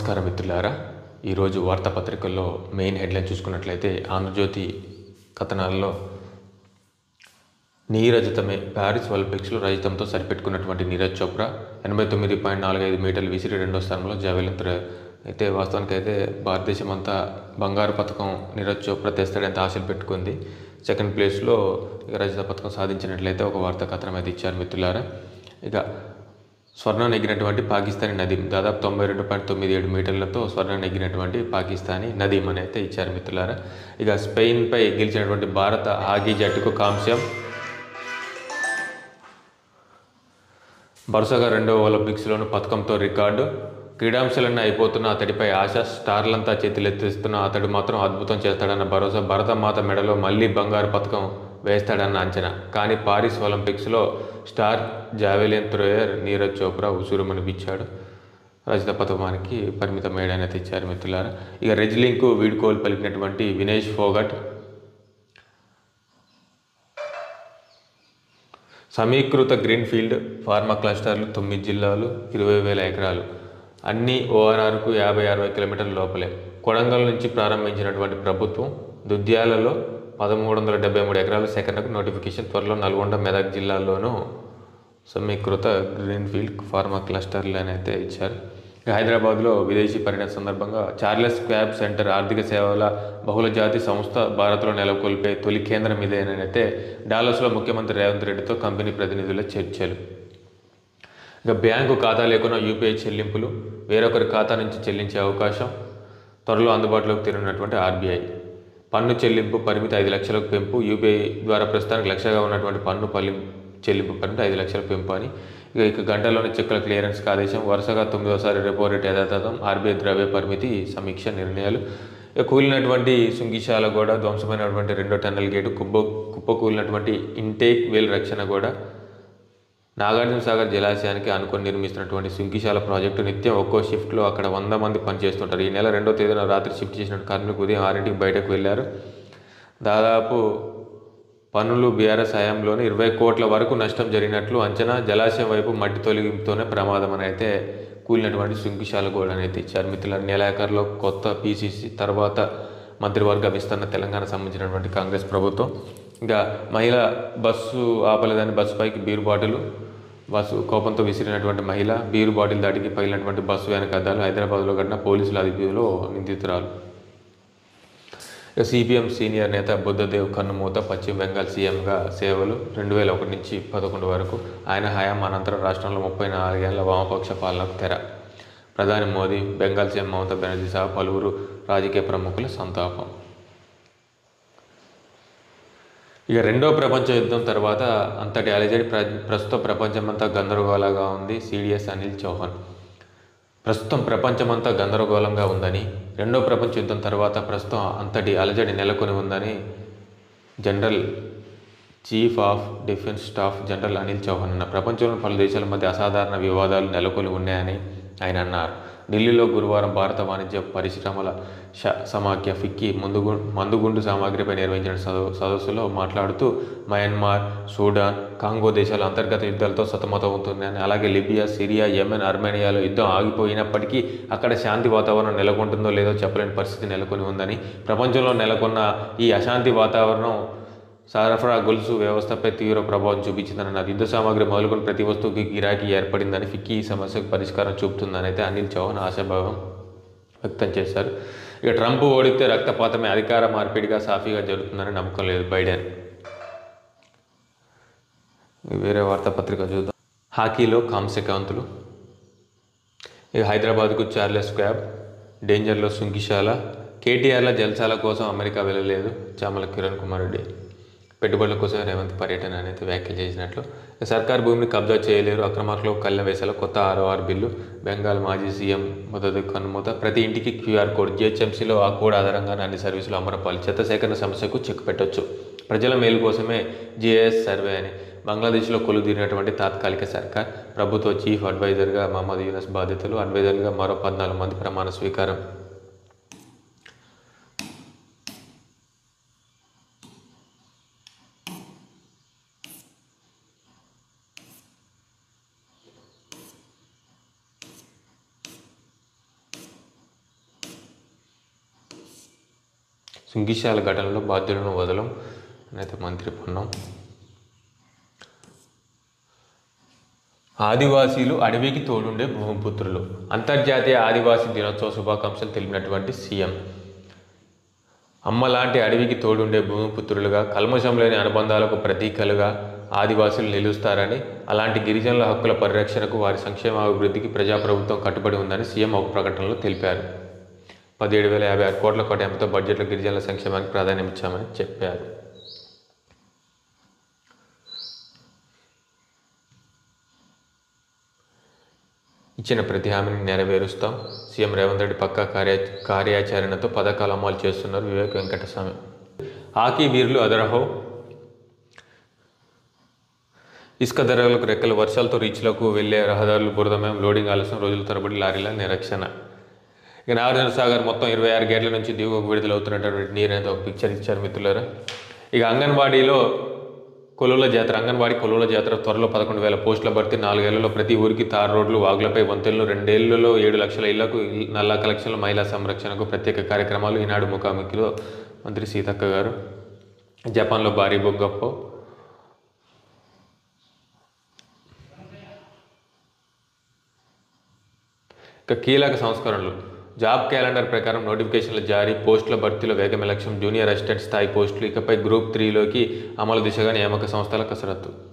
నమస్కారం మిత్రులారా ఈరోజు వార్తాపత్రికల్లో మెయిన్ హెడ్లైన్ చూసుకున్నట్లయితే ఆంధ్రజ్యోతి కథనాల్లో నీరజతమే ప్యారిస్ ఒలింపిక్స్లో రజతంతో సరిపెట్టుకున్నటువంటి నీరజ్ చోప్రా ఎనభై తొమ్మిది పాయింట్ నాలుగు ఐదు మీటర్లు విసిరి రెండో స్థానంలో జావెలిన్ త్రో అయితే వాస్తవానికి అయితే భారతదేశం అంతా బంగారు పథకం నీరజ్ చోప్రా తెస్తాడంత ఆశలు పెట్టుకుంది సెకండ్ ప్లేస్లో ఇక రజత పథకం సాధించినట్లయితే ఒక వార్తా కథనం అయితే ఇచ్చారు మిత్రులారా ఇక స్వర్ణం నెగ్గినటువంటి పాకిస్తానీ నదీం దాదాపు తొంభై రెండు పాయింట్ తొమ్మిది ఏడు మీటర్లతో స్వర్ణం నెగ్గినటువంటి పాకిస్తానీ నదీం అని అయితే ఇచ్చారు మిత్రులారా ఇక స్పెయిన్పై గెలిచినటువంటి భారత హాకీ జట్టుకు కాంస్యం వరుసగా రెండవ ఒలింపిక్స్లోను పథకంతో రికార్డు క్రీడాంశాలన్నీ అయిపోతున్న అతడిపై ఆశ స్టార్లంతా చేతులెత్తిస్తున్న అతడు మాత్రం అద్భుతం చేస్తాడన్న భరోసా భరతమాత మెడలో మళ్ళీ బంగారు పథకం వేస్తాడన్న అంచనా కానీ పారిస్ ఒలింపిక్స్లో star javelin thrower Neeraj Chopra ఉసురుమనిపించాడు రజత పథకానికి పరిమితమయ్యాడని అయితే ఇచ్చారు మిత్రులారా ఇక రెజ్లింగ్కు వీడ్కోలు పలికినటువంటి వినేష్ ఫోగట్ సమీకృత గ్రీన్ఫీల్డ్ ఫార్మా క్లస్టర్లు తొమ్మిది జిల్లాలు ఇరవై వేల ఎకరాలు అన్ని ఓఆర్ఆర్కు యాభై అరవై కిలోమీటర్ల లోపలే కొడంగల్ నుంచి ప్రారంభించినటువంటి ప్రభుత్వం దుద్యాలలో పదమూడు వందల డెబ్బై మూడు ఎకరాల సేకరణకు నోటిఫికేషన్ త్వరలో నల్గొండ మెదక్ జిల్లాల్లోనూ సమీకృత గ్రీన్ఫీల్డ్ ఫార్మా క్లస్టర్లు అని అయితే ఇచ్చారు ఇక హైదరాబాద్లో విదేశీ పర్యటన సందర్భంగా చార్లెస్ క్యాబ్ సెంటర్ ఆర్థిక సేవల బహుళ జాతి సంస్థ భారత్లో నెలకొల్పే తొలి కేంద్రం ఇదేనని అయితే డాలస్లో ముఖ్యమంత్రి రేవంత్ రెడ్డితో కంపెనీ ప్రతినిధుల చర్చలు ఇక బ్యాంకు ఖాతా లేకుండా యూపీఐ చెల్లింపులు వేరొకరి ఖాతా నుంచి చెల్లించే అవకాశం త్వరలో అందుబాటులోకి తిరిగినటువంటి ఆర్బీఐ పన్ను చెల్లింపు పరిమితి ఐదు లక్షలకు పెంపు యూపీఐ ద్వారా ప్రస్తుతానికి లక్షగా ఉన్నటువంటి పన్ను పల్లి చెల్లింపు పరిమితి ఐదు లక్షల పెంపు అని ఇక ఇక గంటలోని చెక్కుల క్లియరెన్స్ ఆదేశం వరుసగా తొమ్మిదోసారి రెపో రేట్ యథాతథం ఆర్బీఐ ద్రవ్య పరిమితి సమీక్ష నిర్ణయాలు ఇక కూలినటువంటి సుంగిశాల కూడా ధ్వంసమైనటువంటి రెండో టన్నెల్ గేటు కుప్ప కుప్ప కూలినటువంటి ఇంటేక్ వేల్ రక్షణ కూడా నాగార్జున సాగర్ జలాశయానికి అనుకొని నిర్మిస్తున్నటువంటి సుంకిశాల ప్రాజెక్టు నిత్యం ఒక్కో షిఫ్ట్లో అక్కడ వంద మంది పనిచేస్తుంటారు ఈ నెల రెండో తేదీన రాత్రి షిఫ్ట్ చేసిన కార్మికులు ఉదయం ఆరింటికి బయటకు వెళ్ళారు దాదాపు పనులు బీఆర్ఎస్ హయాంలోనే ఇరవై కోట్ల వరకు నష్టం జరిగినట్లు అంచనా జలాశయం వైపు మట్టి తొలగింపుతోనే ప్రమాదం అని అయితే కూలినటువంటి సుంకిశాల గోడ అనేది ఇచ్చారు మిత్రుల నెలాఖరులో కొత్త పీసీసీ తర్వాత మంత్రివర్గ విస్తరణ తెలంగాణ సంబంధించినటువంటి కాంగ్రెస్ ప్రభుత్వం ఇంకా మహిళ బస్సు ఆపలేదని బస్సు పైకి బీరు బాటిల్ బస్సు కోపంతో విసిరినటువంటి మహిళ బీరు బాటిల్ దాటికి పగిలినటువంటి బస్సు వెనక అద్దాలు హైదరాబాద్లో ఘటన పోలీసుల అధిపతిలో నిందితురాలు ఇక సిపిఎం సీనియర్ నేత బుద్ధదేవ్ కన్నుమూత పశ్చిమ బెంగాల్ సీఎంగా సేవలు రెండు వేల ఒకటి నుంచి పదకొండు వరకు ఆయన హయాం అనంతరం రాష్ట్రంలో ముప్పై నాలుగేళ్ల వామపక్ష పాలనకు తెర ప్రధాని మోదీ బెంగాల్ సీఎం మమతా బెనర్జీ సహా పలువురు రాజకీయ ప్రముఖుల సంతాపం ఇక రెండో ప్రపంచ యుద్ధం తర్వాత అంతటి అలజడి ప్ర ప్రస్తుతం ప్రపంచమంతా గందరగోళంగా ఉంది సిడిఎస్ అనిల్ చౌహాన్ ప్రస్తుతం ప్రపంచమంతా గందరగోళంగా ఉందని రెండో ప్రపంచ యుద్ధం తర్వాత ప్రస్తుతం అంతటి అలజడి నెలకొని ఉందని general chief of defence staff general Anil Chauhan అన్న ప్రపంచంలోని పలు దేశాల మధ్య అసాధారణ వివాదాలు నెలకొని ఉన్నాయని ఆయన అన్నారు ఢిల్లీలో గురువారం భారత వాణిజ్య పరిశ్రమల ష సమాఖ్య ఫిక్కీ ముందుగు మందుగుండు సామాగ్రిపై నిర్వహించిన సద- సదస్సులో మాట్లాడుతూ మయన్మార్ సూడాన్ కాంగో దేశాలు అంతర్గత యుద్ధాలతో సతమతమవుతున్నాయని అలాగే లిబియా సిరియా యెమెన్ అర్మేనియాలో యుద్ధం ఆగిపోయినప్పటికీ అక్కడ శాంతి వాతావరణం నెలకొంటుందో లేదో చెప్పలేని పరిస్థితి నెలకొని ఉందని ప్రపంచంలో నెలకొన్న ఈ అశాంతి వాతావరణం సరఫరా గొలుసు వ్యవస్థపై తీవ్ర ప్రభావం చూపించిందని యుద్ధ సామాగ్రి మొదలుకొని ప్రతి వస్తువుకి గిరాకీ ఏర్పడిందని ఫిక్కీ ఈ సమస్యకు పరిష్కారం చూపుతుందని అయితే అనిల్ చౌహాన్ ఆశాభావం వ్యక్తం చేశారు ఇక ట్రంప్ ఓడితే రక్తపాతమే అధికార మార్పిడిగా సాఫీగా జరుగుతుందని నమ్మకం లేదు బైడెన్ వేరే వార్తాపత్రిక చూద్దాం హాకీలో కాంస్యకాంతులు ఇక హైదరాబాద్కు చార్లెస్ క్యాబ్ డేంజర్లో సుంకిశాల కేటీఆర్ల జల్సాల కోసం అమెరికా వెళ్ళలేదు చామల కిరణ్ కుమార్ రెడ్డి పెట్టుబడుల కోసం రేవంత్ పర్యటన అనేది వ్యాఖ్యలు చేసినట్లు ఇక సర్కార్ భూమిని కబ్జా చేయలేరు అక్రమార్కులు కళ్ళ వేసాల కొత్త ఆర్ఓఆర్ బిల్లు బెంగాల్ మాజీ సీఎం మొదటి కనుమూత ప్రతి ఇంటికి క్యూఆర్ కోడ్ జిహెచ్ఎంసీలో ఆ కోడ్ ఆధారంగానే అన్ని సర్వీసులు అమరపాలి చెత్త సేకరణ సమస్యకు చెక్ పెట్టొచ్చు ప్రజల మేలు కోసమే జిఐఎస్ సర్వే అని బంగ్లాదేశ్లో కొలుదీరినటువంటి తాత్కాలిక సర్కార్ ప్రభుత్వ చీఫ్ అడ్వైజర్గా మహమ్మద్ యూనస్ బాధ్యతలు అడ్వైజర్గా మరో పద్నాలుగు మంది ప్రమాణ స్వీకారం సుంగిశాల ఘటనలో బాధ్యులను వదలం అయితే మంత్రి పొన్నం ఆదివాసీలు అడవికి తోడుండే భూమిపుత్రులు అంతర్జాతీయ ఆదివాసీ దినోత్సవ శుభాకాంక్షలు తెలిపినటువంటి సీఎం అమ్మ లాంటి అడవికి తోడుండే భూమిపుత్రులుగా కల్మషం లేని అనుబంధాలకు ప్రతీకలుగా ఆదివాసులు నిలుస్తారని అలాంటి గిరిజనుల హక్కుల పరిరక్షణకు వారి సంక్షేమ అభివృద్ధికి ప్రజాప్రభుత్వం కట్టుబడి ఉందని సీఎం ఒక ప్రకటనలో తెలిపారు పదిహేడు వేల యాభై ఆరు కోట్ల కోటంతో బడ్జెట్లో గిరిజనుల సంక్షేమానికి ప్రాధాన్యం ఇచ్చామని చెప్పారు ఇచ్చిన ప్రతి హామీని నెరవేరుస్తాం సీఎం రేవంత్ రెడ్డి పక్కా కార్య కార్యాచరణతో పథకాలు అమలు చేస్తున్నారు వివేక్ వెంకటస్వామి హాకీ వీరులు అదరహో ఇసుక ధరలకు రెక్కలు వర్షాలతో రీచ్లకు వెళ్లే రహదారులు బురదమయం లోడింగ్ ఆలస్యం రోజుల తరబడి లారీల నిరక్షణ ఇక నాగార్జున సాగర్ మొత్తం ఇరవై ఆరు గేట్ల నుంచి దిగువకు విడుదలవుతున్నటువంటి నీరు అనేది ఒక పిక్చర్ ఇచ్చారు మిత్రులారా ఇక అంగన్వాడీలో కొలువుల జాతర అంగన్వాడీ కొలువుల జాతర త్వరలో పదకొండు వేల పోస్టుల భర్తీ నాలుగేళ్లలో ప్రతి ఊరికి తారు రోడ్లు వాగులపై వంతెనలు రెండేళ్లలో ఏడు లక్షల ఇళ్లకు నల్లక లక్షల మహిళా సంరక్షణకు ప్రత్యేక కార్యక్రమాలు ఈనాడు ముఖాముఖిలో మంత్రి సీతక్క గారు జపాన్లో భారీ బొగ్గప్పో ఇక కీలక సంస్కరణలు జాబ్ క్యాలెండర్ ప్రకారం నోటిఫికేషన్ల జారీ పోస్టుల భర్తీలో వేగం లక్ష్యం జూనియర్ అసిస్టెంట్ స్థాయి పోస్టులు ఇకపై గ్రూప్ త్రీలోకి అమలు దిశగా నియామక సంస్థల కసరత్తు